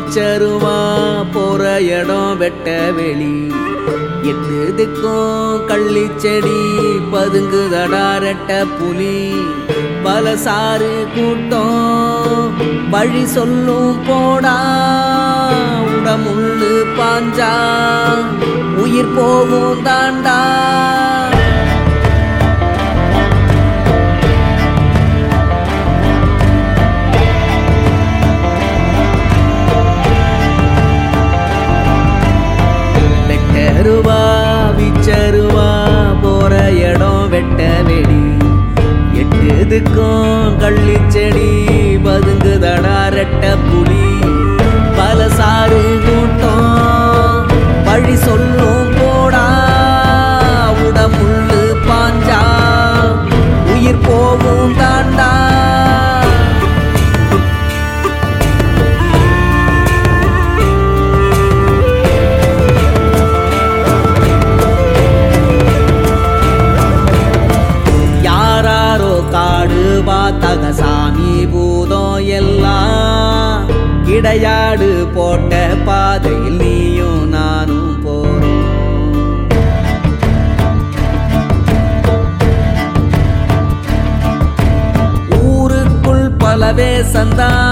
விச்சருவா போற இடம் வெட்ட வெளி எட்டு திக்கும் கள்ளி செடி பதுங்குதடா ரெட்ட புலி பல சாறு கூட்டம் வழி சொல்லும் போடா உடமுள்ளு பாஞ்சா உயிர் போகும் தாண்டா வெட்டருவா விச்சருவா போற இடம் வெட்ட வெடி எட்டுதுக்கும் கள்ளி செடி பதுங்குதடா ரெட்ட புலி பல சாறு கூட்டம் வழி சொல்லும் போடா உடமுள்ளு பாஞ்சா உயிர் போகும் தாண்டா யாராரோ காடு பார்த்தாங்க சாமி பூதம் எல்லாம் இடையாடு போட்ட பாதையில் நீயும் நானும் போறோம் ஊருக்குள் பலவே சந்தா